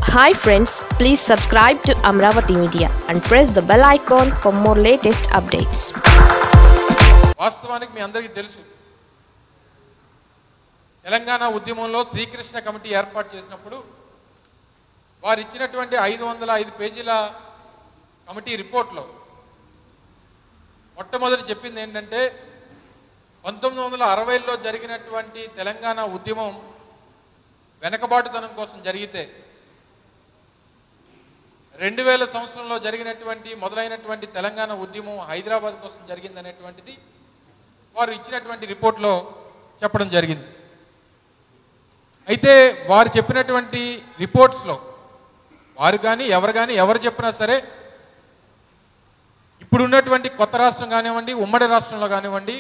Hi friends please subscribe to Amaravati media and press the bell icon for more latest updates వాస్తవానికి మీ అందరికీ తెలుసు తెలంగాణ ఉద్యమంలో శ్రీకృష్ణ కమిటీ ఏర్పాటు చేసినప్పుడు వారు ఇచ్చినటువంటి ఐదు వందల ఐదు పేజీల కమిటీ రిపోర్ట్లో మొట్టమొదటి చెప్పింది ఏంటంటే పంతొమ్మిది వందల అరవైలో జరిగినటువంటి తెలంగాణ ఉద్యమం వెనకబాటుతనం కోసం జరిగితే రెండు వేల సంవత్సరంలో జరిగినటువంటి మొదలైనటువంటి తెలంగాణ ఉద్యమం హైదరాబాద్ కోసం జరిగిందనేటువంటిది వారు ఇచ్చినటువంటి రిపోర్ట్లో చెప్పడం జరిగింది అయితే వారు చెప్పినటువంటి రిపోర్ట్స్లో వారు కానీ ఎవరు కానీ ఎవరు చెప్పినా సరే ఇప్పుడు ఉన్నటువంటి కొత్త రాష్ట్రం కానివ్వండి ఉమ్మడి రాష్ట్రంలో కానివ్వండి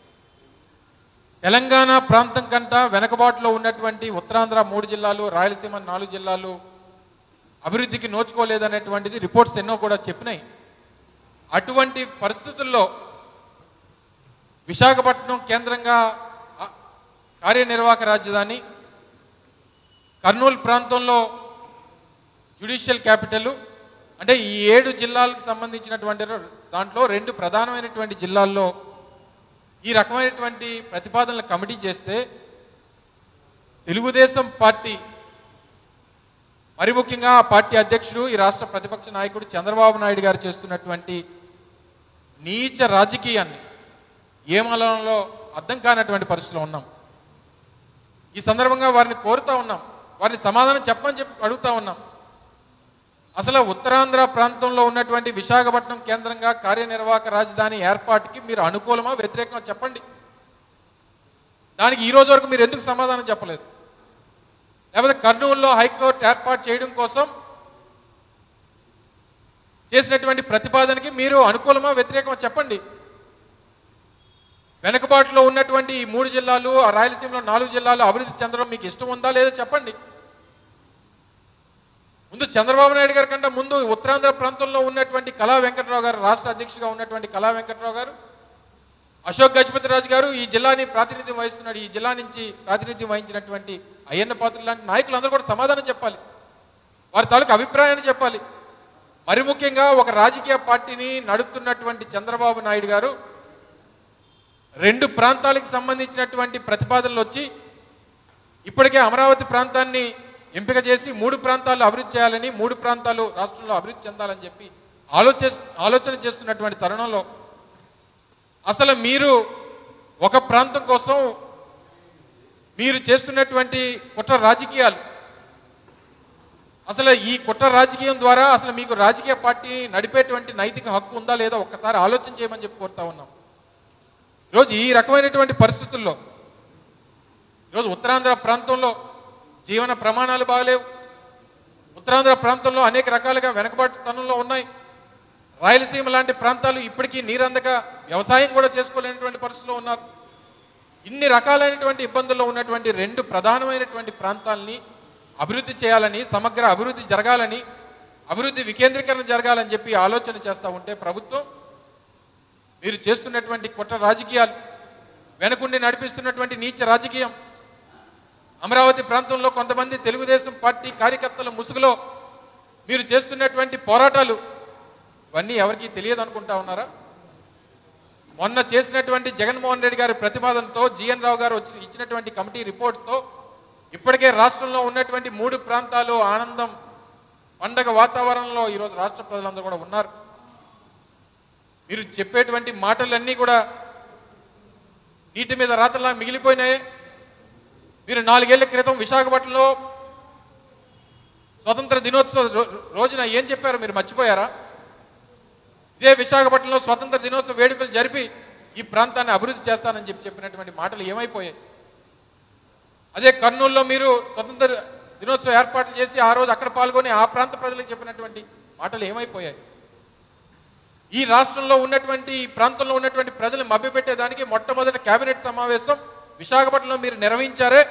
తెలంగాణ ప్రాంతం కంట వెనకబాటులో ఉన్నటువంటి ఉత్తరాంధ్ర మూడు జిల్లాలు రాయలసీమ నాలుగు జిల్లాలు అభివృద్ధికి నోచుకోలేదనేటువంటిది రిపోర్ట్స్ ఎన్నో కూడా చెప్పినాయి అటువంటి పరిస్థితుల్లో విశాఖపట్నం కేంద్రంగా ఆ, కార్యనిర్వాహక రాజధాని కర్నూలు ప్రాంతంలో జ్యుడిషియల్ క్యాపిటల్ అంటే ఈ ఏడు జిల్లాలకు సంబంధించినటువంటి దాంట్లో రెండు ప్రధానమైనటువంటి జిల్లాల్లో ఈ రకమైనటువంటి ప్రతిపాదనలు కమిటీ చేస్తే తెలుగుదేశం పార్టీ మరి ముఖ్యంగా ఆ పార్టీ అధ్యక్షుడు ఈ రాష్ట్ర ప్రతిపక్ష నాయకుడు చంద్రబాబు నాయుడు గారు చేస్తున్నటువంటి నీచ రాజకీయాన్ని ఏమలంలో అర్థం కానటువంటి పరిస్థితిలో ఉన్నాం ఈ సందర్భంగా వారిని కోరుతా ఉన్నాం వారిని సమాధానం చెప్పని చెప్పి అడుగుతా ఉన్నాం అసలు ఉత్తరాంధ్ర ప్రాంతంలో ఉన్నటువంటి విశాఖపట్నం కేంద్రంగా కార్యనిర్వాహక రాజధాని ఏర్పాటుకి మీరు అనుకూలమా వ్యతిరేకమా చెప్పండి దానికి ఈ రోజు వరకు మీరు ఎందుకు సమాధానం చెప్పలేదు లేకపోతే కర్నూలులో హైకోర్టు ఏర్పాటు చేయడం కోసం చేసినటువంటి ప్రతిపాదనకి మీరు అనుకూలమా వ్యతిరేకమా చెప్పండి వెనుకబాటులో ఉన్నటువంటి ఈ మూడు జిల్లాలు ఆ రాయలసీమలో నాలుగు జిల్లాలు అభివృద్ధి చెందడం మీకు ఇష్టం ఉందా లేదో చెప్పండి ముందు చంద్రబాబు నాయుడు గారి కంటే ముందు ఉత్తరాంధ్ర ప్రాంతంలో ఉన్నటువంటి కళా వెంకటరావు గారు రాష్ట్ర అధ్యక్షుడిగా ఉన్నటువంటి కళా వెంకటరావు గారు అశోక్ గజపతి రాజు గారు ఈ జిల్లాని ప్రాతినిధ్యం వహిస్తున్నాడు ఈ జిల్లా నుంచి ప్రాతినిధ్యం వహించినటువంటి అయ్యన్న పాత్రులు లాంటి నాయకులందరూ కూడా సమాధానం చెప్పాలి వారి తాలూకు అభిప్రాయాన్ని చెప్పాలి మరి ముఖ్యంగా ఒక రాజకీయ పార్టీని నడుపుతున్నటువంటి చంద్రబాబు నాయుడు గారు రెండు ప్రాంతాలకు సంబంధించినటువంటి ప్రతిపాదనలు వచ్చి ఇప్పటికే అమరావతి ప్రాంతాన్ని ఎంపిక చేసి మూడు ప్రాంతాలు అభివృద్ధి చేయాలని మూడు ప్రాంతాలు రాష్ట్రంలో అభివృద్ధి చెందాలని చెప్పి ఆలోచన ఆలోచన చేస్తున్నటువంటి తరుణంలో అసలు మీరు ఒక ప్రాంతం కోసం మీరు చేస్తున్నటువంటి కుట్ర రాజకీయాలు అసలు ఈ కుట్ర రాజకీయం ద్వారా అసలు మీకు రాజకీయ పార్టీ నడిపేటువంటి నైతిక హక్కు ఉందా లేదా ఒక్కసారి ఆలోచన చేయమని చెప్పి కోరుతా ఉన్నాం ఈరోజు ఈ రకమైనటువంటి పరిస్థితుల్లో ఈరోజు ఉత్తరాంధ్ర ప్రాంతంలో జీవన ప్రమాణాలు బాగలేవు ఉత్తరాంధ్ర ప్రాంతంలో అనేక రకాలుగా వెనకబాటుతనంలో ఉన్నాయి రాయలసీమ లాంటి ప్రాంతాలు ఇప్పటికీ నీరందక వ్యవసాయం కూడా చేసుకోలేనటువంటి పరిస్థితిలో ఉన్నారు ఇన్ని రకాలైనటువంటి ఇబ్బందుల్లో ఉన్నటువంటి రెండు ప్రధానమైనటువంటి ప్రాంతాలని అభివృద్ధి చేయాలని సమగ్ర అభివృద్ధి జరగాలని అభివృద్ధి వికేంద్రీకరణ జరగాలని చెప్పి ఆలోచన చేస్తూ ఉంటే ప్రభుత్వం మీరు చేస్తున్నటువంటి కుట్ర రాజకీయాలు వెనకుండి నడిపిస్తున్నటువంటి నీచ రాజకీయం అమరావతి ప్రాంతంలో కొంతమంది తెలుగుదేశం పార్టీ కార్యకర్తల ముసుగులో మీరు చేస్తున్నటువంటి పోరాటాలు ఇవన్నీ ఎవరికీ తెలియదు అనుకుంటా ఉన్నారా మొన్న చేసినటువంటి జగన్మోహన్ రెడ్డి గారి ప్రతిపాదనతో జిఎన్ రావు గారు వచ్చి ఇచ్చినటువంటి కమిటీ రిపోర్ట్తో ఇప్పటికే రాష్ట్రంలో ఉన్నటువంటి మూడు ప్రాంతాలు ఆనందం పండగ వాతావరణంలో ఈరోజు రాష్ట్ర ప్రజలందరూ కూడా ఉన్నారు మీరు చెప్పేటువంటి మాటలన్నీ కూడా నీటి మీద రాతలా మిగిలిపోయినాయి మీరు నాలుగేళ్ల క్రితం విశాఖపట్నంలో స్వతంత్ర దినోత్సవ రో- రోజున ఏం చెప్పారు మీరు మర్చిపోయారా ఇదే విశాఖపట్నంలో స్వతంత్ర దినోత్సవ వేడుకలు జరిపి ఈ ప్రాంతాన్ని అభివృద్ధి చేస్తానని చెప్పి చెప్పినటువంటి మాటలు ఏమైపోయాయి అదే కర్నూలులో మీరు స్వతంత్ర దినోత్సవ ఏర్పాట్లు చేసి ఆ రోజు అక్కడ పాల్గొని ఆ ప్రాంత ప్రజలకు చెప్పినటువంటి మాటలు ఏమైపోయాయి ఈ రాష్ట్రంలో ఉన్నటువంటి ఈ ప్రాంతంలో ఉన్నటువంటి ప్రజలు మభ్యపెట్టేదానికి మొట్టమొదటి కేబినెట్ సమావేశం విశాఖపట్నంలో మీరు నిర్వహించారే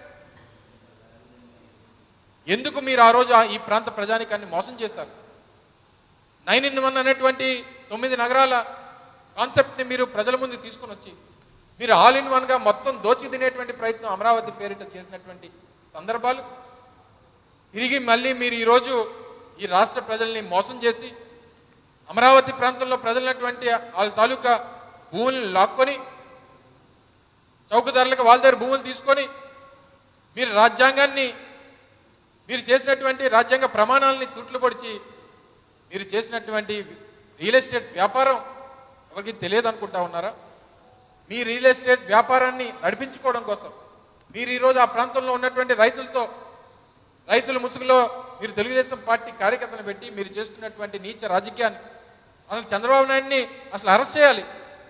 ఎందుకు మీరు ఆ రోజు ఆ- ఈ ప్రాంత ప్రజానికాన్ని మోసం చేశారు నైన్ ఇన్ వన్ అనేటువంటి తొమ్మిది నగరాల కాన్సెప్ట్ని మీరు ప్రజల ముందు తీసుకుని వచ్చి మీరు ఆల్ ఇన్ వన్గా మొత్తం దోచి తినేటువంటి ప్రయత్నం అమరావతి పేరిట చేసినటువంటి సందర్భాలు తిరిగి మళ్ళీ మీరు ఈరోజు ఈ రాష్ట్ర ప్రజల్ని మోసం చేసి అమరావతి ప్రాంతంలో ప్రజలైనటువంటి వాళ్ళ తాలూకా భూములను లాక్కొని చౌకదారులకు వాళ్ళ దగ్గర భూములు తీసుకొని మీరు రాజ్యాంగాన్ని మీరు చేసినటువంటి రాజ్యాంగ ప్రమాణాలని తూట్లు పొడిచి మీరు చేసినటువంటి రియల్ ఎస్టేట్ వ్యాపారం ఎవరికి తెలియదు అనుకుంటా ఉన్నారా మీ రియల్ ఎస్టేట్ వ్యాపారాన్ని నడిపించుకోవడం కోసం మీరు ఈరోజు ఆ ప్రాంతంలో ఉన్నటువంటి రైతులతో రైతుల ముసుగులో మీరు తెలుగుదేశం పార్టీ కార్యకర్తలు పెట్టి మీరు చేస్తున్నటువంటి నీచ రాజకీయాన్ని అసలు చంద్రబాబు నాయుడిని అసలు అరెస్ట్ చేయాలి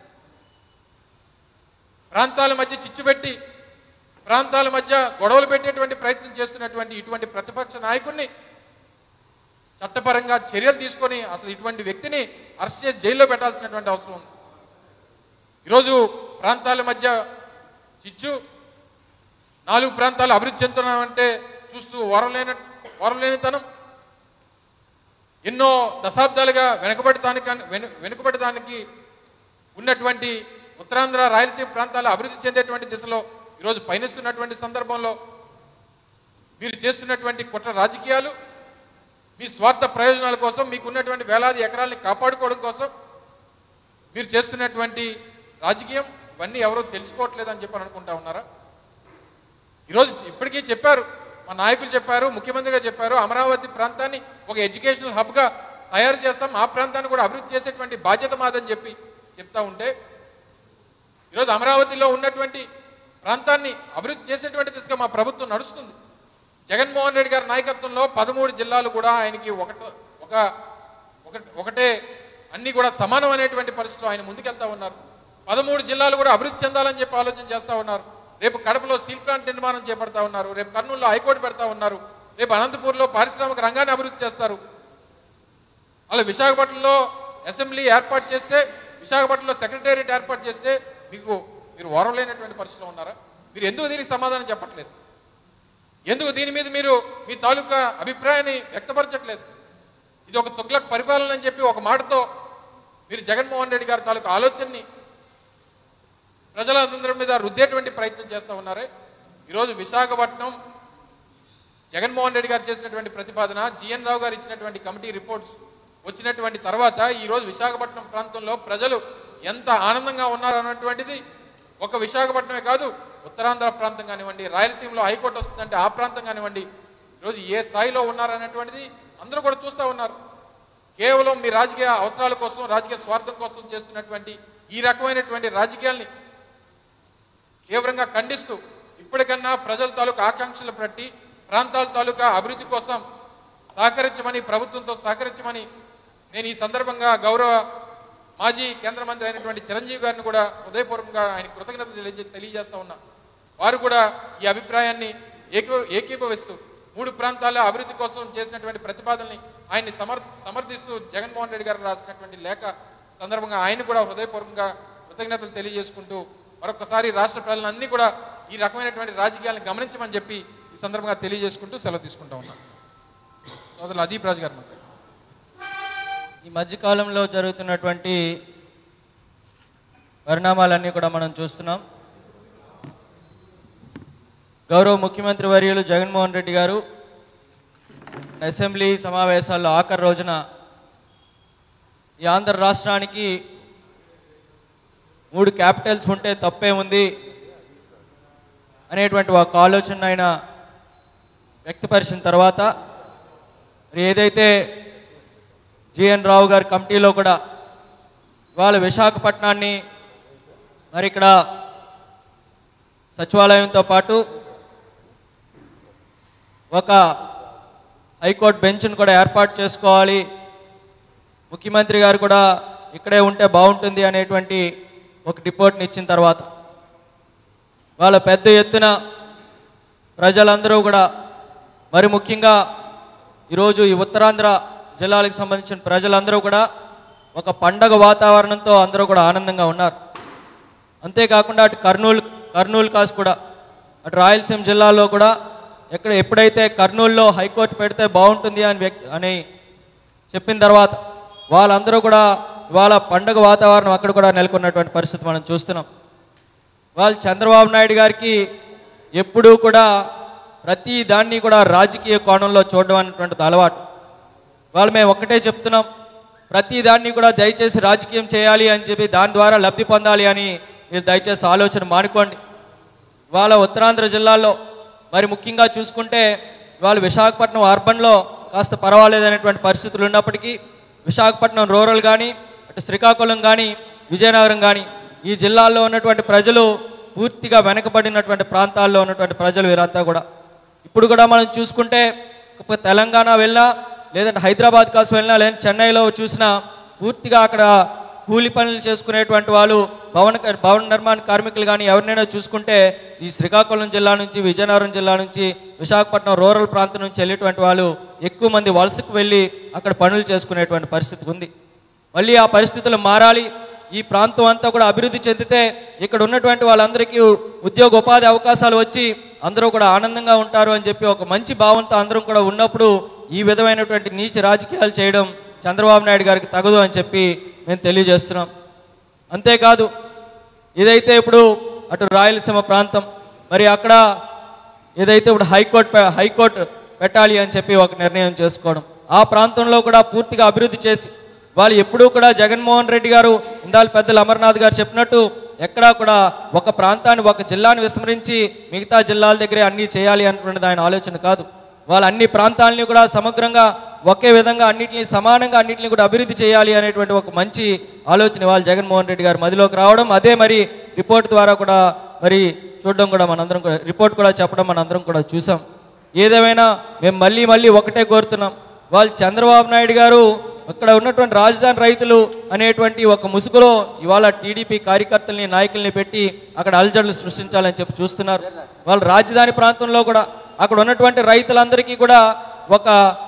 ప్రాంతాల మధ్య చిచ్చు పెట్టి ప్రాంతాల మధ్య గొడవలు పెట్టేటువంటి ప్రయత్నం చేస్తున్నటువంటి ఇటువంటి ప్రతిపక్ష నాయకుడిని చట్టపరంగా చర్యలు తీసుకొని అసలు ఇటువంటి వ్యక్తిని అరెస్ట్ చేసి జైల్లో పెట్టాల్సినటువంటి అవసరం ఉంది ఈరోజు ప్రాంతాల మధ్య చిచ్చు నాలుగు ప్రాంతాలు అభివృద్ధి చెందుతున్నామంటే చూస్తూ వరలేన వరలేనితనం ఎన్నో దశాబ్దాలుగా వెనుకబడటానికి వెను వెనుకబడటానికి ఉన్నటువంటి ఉత్తరాంధ్ర రాయలసీమ ప్రాంతాలు అభివృద్ధి చెందేటువంటి దిశలో ఈరోజు పయనిస్తున్నటువంటి సందర్భంలో మీరు చేస్తున్నటువంటి కుట్ర రాజకీయాలు మీ స్వార్థ ప్రయోజనాల కోసం మీకు ఉన్నటువంటి వేలాది ఎకరాల్ని కాపాడుకోవడం కోసం మీరు చేస్తున్నటువంటి రాజకీయం ఇవన్నీ ఎవరో తెలుసుకోవట్లేదని చెప్పి అనుకుంటా ఉన్నారా ఈరోజు ఇప్పటికీ చెప్పారు మా నాయకులు చెప్పారు ముఖ్యమంత్రిగా చెప్పారు అమరావతి ప్రాంతాన్ని ఒక ఎడ్యుకేషనల్ హబ్గా తయారు చేస్తాం ఆ ప్రాంతాన్ని కూడా అభివృద్ధి చేసేటువంటి బాధ్యత మాదని చెప్పి చెప్తా ఉంటే ఈరోజు అమరావతిలో ఉన్నటువంటి ప్రాంతాన్ని అభివృద్ధి చేసేటువంటి దిశగా మా ప్రభుత్వం నడుస్తుంది జగన్మోహన్ రెడ్డి గారి నాయకత్వంలో పదమూడు జిల్లాలు కూడా ఆయనకి ఒకట ఒక ఒక- ఒకటే అన్ని కూడా సమానం అనేటువంటి పరిస్థితిలో ఆయన ముందుకెళ్తా ఉన్నారు పదమూడు జిల్లాలు కూడా అభివృద్ధి చెందాలని చెప్పి ఆలోచన చేస్తా ఉన్నారు రేపు కడపలో స్టీల్ ప్లాంట్ నిర్మాణం చేపడతా ఉన్నారు రేపు కర్నూలులో హైకోర్టు పెడతా ఉన్నారు రేపు అనంతపూర్లో పారిశ్రామిక రంగాన్ని అభివృద్ధి చేస్తారు అలా విశాఖపట్నంలో అసెంబ్లీ ఏర్పాటు చేస్తే విశాఖపట్నంలో సెక్రటేరియట్ ఏర్పాటు చేస్తే మీకు మీరు ఓరలేనటువంటి పరిస్థితిలో ఉన్నారా మీరు ఎందుకు దీనికి సమాధానం చెప్పట్లేదు ఎందుకు దీని మీద మీరు మీ తాలూకా అభిప్రాయాన్ని వ్యక్తపరచట్లేదు ఇది ఒక తుగ్లక్ పరిపాలన అని చెప్పి ఒక మాటతో మీరు జగన్మోహన్ రెడ్డి గారి తాలూకా ఆలోచనని ప్రజలందరి మీద రుద్దేటువంటి ప్రయత్నం చేస్తూ ఉన్నారే ఈరోజు విశాఖపట్నం జగన్మోహన్ రెడ్డి గారు చేసినటువంటి ప్రతిపాదన జిఎన్ రావు గారు ఇచ్చినటువంటి కమిటీ రిపోర్ట్స్ వచ్చినటువంటి తర్వాత ఈ రోజు విశాఖపట్నం ప్రాంతంలో ప్రజలు ఎంత ఆనందంగా ఉన్నారు అన్నటువంటిది ఒక విశాఖపట్నమే కాదు ఉత్తరాంధ్ర ప్రాంతం కానివ్వండి రాయలసీమలో హైకోర్టు వస్తుందంటే ఆ ప్రాంతం కానివ్వండి ఈరోజు ఏ స్థాయిలో ఉన్నారన్నటువంటిది అందరూ కూడా చూస్తూ ఉన్నారు కేవలం మీ రాజకీయ అవసరాల కోసం రాజకీయ స్వార్థం కోసం చేస్తున్నటువంటి ఈ రకమైనటువంటి రాజకీయాల్ని తీవ్రంగా ఖండిస్తూ ఇప్పటికన్నా ప్రజల తాలూకా ఆకాంక్షలు బట్టి ప్రాంతాల తాలూకా అభివృద్ధి కోసం సహకరించమని ప్రభుత్వంతో సహకరించమని నేను ఈ సందర్భంగా గౌరవ మాజీ కేంద్ర మంత్రి అయినటువంటి చిరంజీవి గారిని కూడా హృదయపూర్వకంగా ఆయన కృతజ్ఞతలు తెలియజే- తెలియజేస్తా ఉన్నా వారు కూడా ఈ అభిప్రాయాన్ని ఏకీ ఏకీభవిస్తూ మూడు ప్రాంతాల అభివృద్ధి కోసం చేసినటువంటి ప్రతిపాదనని ఆయన్ని సమర్ సమర్థిస్తూ జగన్మోహన్ రెడ్డి గారు రాసినటువంటి లేఖ సందర్భంగా ఆయన కూడా హృదయపూర్వకంగా కృతజ్ఞతలు తెలియజేసుకుంటూ మరొకసారి రాష్ట్ర ప్రజలన్నీ కూడా ఈ రకమైనటువంటి రాజకీయాలను గమనించమని చెప్పి ఈ సందర్భంగా తెలియజేసుకుంటూ సెలవు తీసుకుంటా ఉన్నాను సోదరులు అదీప్ రాజు గారు మాట్లాడారు. ఈ మధ్యకాలంలో జరుగుతున్నటువంటి పరిణామాలన్నీ కూడా మనం చూస్తున్నాం గౌరవ ముఖ్యమంత్రి వర్యులు జగన్మోహన్ రెడ్డి గారు అసెంబ్లీ సమావేశాల్లో ఆఖరి రోజున ఈ ఆంధ్ర రాష్ట్రానికి మూడు క్యాపిటల్స్ ఉంటే తప్పే ఉంది అనేటువంటి ఒక ఆలోచన ఆయన వ్యక్తపరిచిన తర్వాత మరి ఏదైతే జిఎన్ రావు గారి కమిటీలో కూడా ఇవాళ విశాఖపట్నాన్ని మరి ఇక్కడ సచివాలయంతో పాటు ఒక హైకోర్టు బెంచ్ను కూడా ఏర్పాటు చేసుకోవాలి ముఖ్యమంత్రి గారు కూడా ఇక్కడే ఉంటే బాగుంటుంది అనేటువంటి ఒక రిపోర్ట్ని ఇచ్చిన తర్వాత వాళ్ళ పెద్ద ఎత్తున ప్రజలందరూ కూడా మరి ముఖ్యంగా ఈరోజు ఈ ఉత్తరాంధ్ర జిల్లాలకు సంబంధించిన ప్రజలందరూ కూడా ఒక పండగ వాతావరణంతో అందరూ కూడా ఆనందంగా ఉన్నారు అంతేకాకుండా అటు కర్నూలు కర్నూలు కాస్ కూడా అటు రాయలసీమ జిల్లాలో కూడా ఎక్కడ ఎప్పుడైతే కర్నూలులో హైకోర్టు పెడితే బాగుంటుంది అని వ్యక్తి అని చెప్పిన తర్వాత వాళ్ళందరూ కూడా ఇవాళ పండగ వాతావరణం అక్కడ కూడా నెలకొన్నటువంటి పరిస్థితి మనం చూస్తున్నాం వాళ్ళు చంద్రబాబు నాయుడు గారికి ఎప్పుడూ కూడా ప్రతి దాన్ని కూడా రాజకీయ కోణంలో చూడడం అనేటువంటిది అలవాటు వాళ్ళు మేము ఒక్కటే చెప్తున్నాం ప్రతి దాన్ని కూడా దయచేసి రాజకీయం చేయాలి అని చెప్పి దాని ద్వారా లబ్ధి పొందాలి అని మీరు దయచేసి ఆలోచన మానుకోండి ఇవాళ ఉత్తరాంధ్ర జిల్లాల్లో మరి ముఖ్యంగా చూసుకుంటే ఇవాళ విశాఖపట్నం అర్బన్లో కాస్త పర్వాలేదనేటువంటి పరిస్థితులు ఉన్నప్పటికీ విశాఖపట్నం రూరల్ కానీ అటు శ్రీకాకుళం కానీ విజయనగరం కానీ ఈ జిల్లాల్లో ఉన్నటువంటి ప్రజలు పూర్తిగా వెనకబడినటువంటి ప్రాంతాల్లో ఉన్నటువంటి ప్రజలు వీరంతా కూడా ఇప్పుడు కూడా మనం చూసుకుంటే ఒక తెలంగాణ వెళ్ళినా లేదంటే హైదరాబాద్ కాసు వెళ్ళినా లేదంటే చెన్నైలో చూసినా పూర్తిగా అక్కడ కూలి పనులు చేసుకునేటువంటి వాళ్ళు భవన భవన నిర్మాణ కార్మికులు కానీ ఎవరినైనా చూసుకుంటే ఈ శ్రీకాకుళం జిల్లా నుంచి విజయనగరం జిల్లా నుంచి విశాఖపట్నం రూరల్ ప్రాంతం నుంచి వెళ్ళేటువంటి వాళ్ళు ఎక్కువ మంది వలసకు వెళ్ళి అక్కడ పనులు చేసుకునేటువంటి పరిస్థితి ఉంది మళ్ళీ ఆ పరిస్థితులు మారాలి ఈ ప్రాంతం అంతా కూడా అభివృద్ధి చెందితే ఇక్కడ ఉన్నటువంటి వాళ్ళందరికీ ఉద్యోగ ఉపాధి అవకాశాలు వచ్చి అందరూ కూడా ఆనందంగా ఉంటారు అని చెప్పి ఒక మంచి భావంతో అందరం కూడా ఉన్నప్పుడు ఈ విధమైనటువంటి నీచ రాజకీయాలు చేయడం చంద్రబాబు నాయుడు గారికి తగదు అని చెప్పి మేము తెలియజేస్తున్నాం అంతేకాదు ఇదైతే ఇప్పుడు అటు రాయలసీమ ప్రాంతం మరి అక్కడ ఏదైతే ఇప్పుడు హైకోర్టు పె- హైకోర్టు పెట్టాలి అని చెప్పి ఒక నిర్ణయం చేసుకోవడం ఆ ప్రాంతంలో కూడా పూర్తిగా అభివృద్ధి చేసి వాళ్ళు ఎప్పుడూ కూడా జగన్మోహన్ రెడ్డి గారు ఇందాల పెద్దలు అమర్నాథ్ గారు చెప్పినట్టు ఎక్కడా కూడా ఒక ప్రాంతాన్ని ఒక జిల్లాని విస్మరించి మిగతా జిల్లాల దగ్గరే అన్నీ చేయాలి అనుకున్నది ఆయన ఆలోచన కాదు వాళ్ళ అన్ని ప్రాంతాలని కూడా సమగ్రంగా ఒకే విధంగా అన్నిటిని సమానంగా అన్నిటిని కూడా అభివృద్ధి చేయాలి అనేటువంటి ఒక మంచి ఆలోచన వాళ్ళు జగన్మోహన్ రెడ్డి గారు మదిలోకి రావడం అదే మరి రిపోర్ట్ ద్వారా కూడా మరి చూడడం కూడా మనందరం కూడా రిపోర్ట్ కూడా చెప్పడం మనందరం కూడా చూసాం ఏదేమైనా మేము మళ్ళీ మళ్ళీ ఒకటే కోరుతున్నాం వాళ్ళు చంద్రబాబు నాయుడు గారు అక్కడ ఉన్నటువంటి రాజధాని రైతులు అనేటువంటి ఒక ముసుగులో ఇవాళ టీడీపీ కార్యకర్తల్ని నాయకుల్ని పెట్టి అక్కడ అలజడులు సృష్టించాలని చెప్పి చూస్తున్నారు వాళ్ళు రాజధాని ప్రాంతంలో కూడా అక్కడ ఉన్నటువంటి రైతులందరికీ కూడా ఒక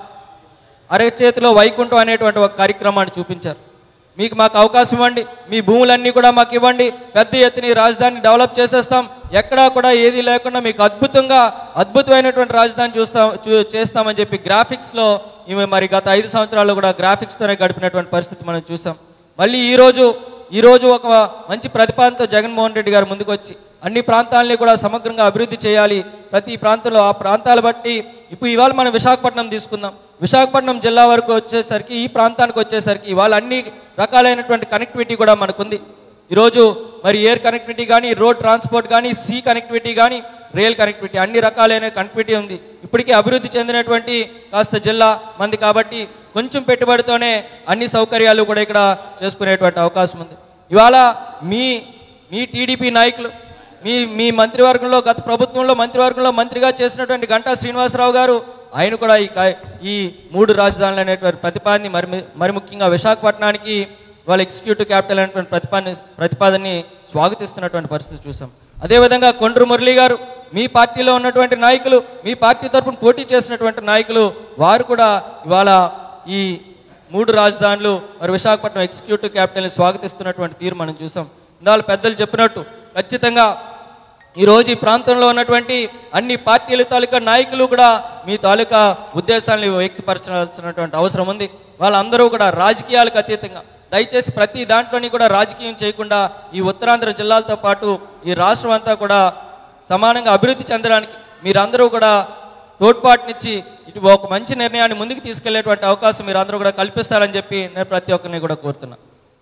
అరచేతిలో వైకుంఠం అనేటువంటి ఒక కార్యక్రమాన్ని చూపించారు మీకు మాకు అవకాశం ఇవ్వండి మీ భూములన్నీ కూడా మాకు ఇవ్వండి పెద్ద ఎత్తున ఈ రాజధాని డెవలప్ చేసేస్తాం ఎక్కడా కూడా ఏది లేకుండా మీకు అద్భుతంగా అద్భుతమైనటువంటి రాజధాని చూస్తాం చూ చేస్తామని చెప్పి గ్రాఫిక్స్లో ఇవి మరి గత ఐదు సంవత్సరాల్లో కూడా గ్రాఫిక్స్తోనే గడిపినటువంటి పరిస్థితి మనం చూసాం మళ్ళీ ఈరోజు ఈరోజు ఒక మంచి ప్రతిపాదనతో జగన్మోహన్ రెడ్డి గారు ముందుకు వచ్చి అన్ని ప్రాంతాలని కూడా సమగ్రంగా అభివృద్ధి చేయాలి ప్రతి ప్రాంతంలో ఆ ప్రాంతాల బట్టి ఇప్పుడు ఇవాళ మనం విశాఖపట్నం తీసుకుందాం విశాఖపట్నం జిల్లా వరకు వచ్చేసరికి ఈ ప్రాంతానికి వచ్చేసరికి ఇవాళ అన్ని రకాలైనటువంటి కనెక్టివిటీ కూడా మనకుంది ఈరోజు మరి ఎయిర్ కనెక్టివిటీ కానీ రోడ్ ట్రాన్స్పోర్ట్ కానీ సీ కనెక్టివిటీ కానీ రైల్ కనెక్టివిటీ అన్ని రకాలైన కనెక్టివిటీ ఉంది ఇప్పటికీ అభివృద్ధి చెందినటువంటి కాస్త జిల్లా మంది కాబట్టి కొంచెం పెట్టుబడితోనే అన్ని సౌకర్యాలు కూడా ఇక్కడ చేసుకునేటువంటి అవకాశం ఉంది ఇవాళ మీ మీ టీడీపీ నాయకులు మీ మీ మంత్రివర్గంలో గత ప్రభుత్వంలో మంత్రివర్గంలో మంత్రిగా చేసినటువంటి గంటా శ్రీనివాసరావు గారు ఆయన కూడా ఈ కా- ఈ మూడు రాజధానులు అనేటువంటి ప్రతిపాదనని మరి మరి ముఖ్యంగా విశాఖపట్నానికి వాళ్ళ ఎగ్జిక్యూటివ్ క్యాపిటల్ అనేటువంటి ప్రతిపాదన ప్రతిపాదనని స్వాగతిస్తున్నటువంటి పరిస్థితి చూసాం అదేవిధంగా కొండ్రు మురళి గారు మీ పార్టీలో ఉన్నటువంటి నాయకులు మీ పార్టీ తరఫున పోటీ చేసినటువంటి నాయకులు వారు కూడా ఇవాళ ఈ మూడు రాజధానులు మరి విశాఖపట్నం ఎగ్జిక్యూటివ్ క్యాపిటల్ని స్వాగతిస్తున్నటువంటి తీరు మనం చూసాం ఇందాల పెద్దలు చెప్పినట్టు ఖచ్చితంగా ఈరోజు ఈ ప్రాంతంలో ఉన్నటువంటి అన్ని పార్టీల తాలూకా నాయకులు కూడా మీ తాలూకా ఉద్దేశాలను వ్యక్తపరచాల్సినటువంటి అవసరం ఉంది వాళ్ళందరూ కూడా రాజకీయాలకు అతీతంగా దయచేసి ప్రతి దాంట్లోని కూడా రాజకీయం చేయకుండా ఈ ఉత్తరాంధ్ర జిల్లాలతో పాటు ఈ రాష్ట్రం అంతా కూడా సమానంగా అభివృద్ధి చెందడానికి మీరందరూ కూడా తోడ్పాటునిచ్చి ఇటు ఒక మంచి నిర్ణయాన్ని ముందుకు తీసుకెళ్లేటువంటి అవకాశం మీరందరూ కూడా కల్పిస్తారని చెప్పి నేను ప్రతి ఒక్కరిని కూడా కోరుతున్నా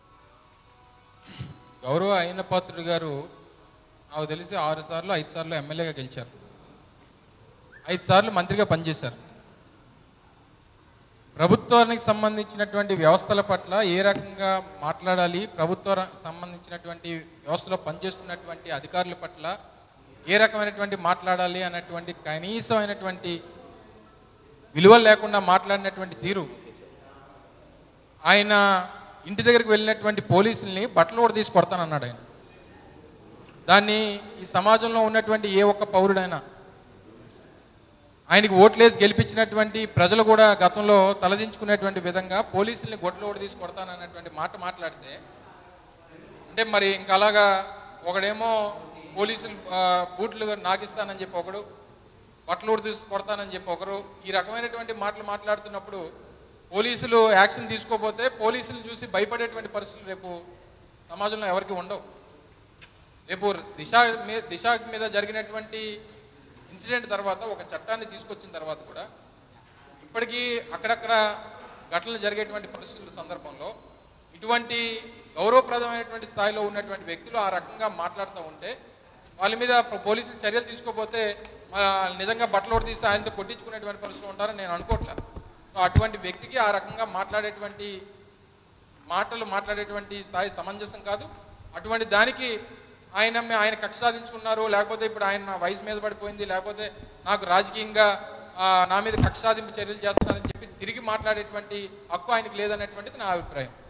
గౌరవ అయిన పాత్రుడు గారు నాకు తెలిసి ఆరు సార్లు ఐదు సార్లు ఎమ్మెల్యేగా గెలిచారు ఐదు సార్లు మంత్రిగా పనిచేశారు ప్రభుత్వానికి సంబంధించినటువంటి వ్యవస్థల పట్ల ఏ రకంగా మాట్లాడాలి ప్రభుత్వ ర- సంబంధించినటువంటి వ్యవస్థలో పనిచేస్తున్నటువంటి అధికారుల పట్ల ఏ రకమైనటువంటి మాట్లాడాలి అన్నటువంటి కనీసమైనటువంటి విలువలు లేకుండా మాట్లాడినటువంటి తీరు ఆయన ఇంటి దగ్గరికి వెళ్ళినటువంటి పోలీసుల్ని బట్టలు కూడా తీసి కొడతానన్నాడు ఆయన దాన్ని ఈ సమాజంలో ఉన్నటువంటి ఏ ఒక్క పౌరుడైనా ఆయనకి ఓట్లేసి గెలిపించినటువంటి ప్రజలు కూడా గతంలో తలదించుకునేటువంటి విధంగా పోలీసుల్ని గొడ్లు కూడా తీసి కొడతానన్నటువంటి మాట మాట్లాడితే అంటే మరి ఇంకా అలాగా ఒకడేమో పోలీసులు ఆ, బూట్లు నాకిస్తానని చెప్పి ఒకడు బట్టలు కూడా తీసి కొడతానని చెప్పి ఒకరు ఈ రకమైనటువంటి మాటలు మాట్లాడుతున్నప్పుడు పోలీసులు యాక్షన్ తీసుకోపోతే పోలీసులు చూసి భయపడేటువంటి పరిస్థితులు రేపు సమాజంలో ఎవరికి ఉండవు రేపు దిశ మీ దిశ మీద జరిగినటువంటి ఇన్సిడెంట్ తర్వాత ఒక చట్టాన్ని తీసుకొచ్చిన తర్వాత కూడా ఇప్పటికీ అక్కడక్కడ ఘటనలు జరిగేటువంటి పరిస్థితుల సందర్భంలో ఇటువంటి గౌరవప్రదమైనటువంటి స్థాయిలో ఉన్నటువంటి వ్యక్తులు ఆ రకంగా మాట్లాడుతూ ఉంటే వాళ్ళ మీద పో- పోలీసులు చర్యలు తీసుకోకపోతే ఆ, నిజంగా బట్టలు తీసి ఆయనతో కొట్టించుకునేటువంటి పరిస్థితులు ఉంటారని నేను అనుకోవట్లేదు సో అటువంటి వ్యక్తికి ఆ రకంగా మాట్లాడేటువంటి మాటలు మాట్లాడేటువంటి స్థాయి సమంజసం కాదు అటువంటి దానికి ఆయన మే- ఆయన కక్ష సాధించుకున్నారు లేకపోతే ఇప్పుడు ఆయన నా వయసు మీద పడిపోయింది లేకపోతే నాకు రాజకీయంగా ఆ, నా మీద కక్ష సాధింపు చర్యలు చేస్తున్నారని చెప్పి తిరిగి మాట్లాడేటువంటి హక్కు ఆయనకు లేదనేటువంటిది నా అభిప్రాయం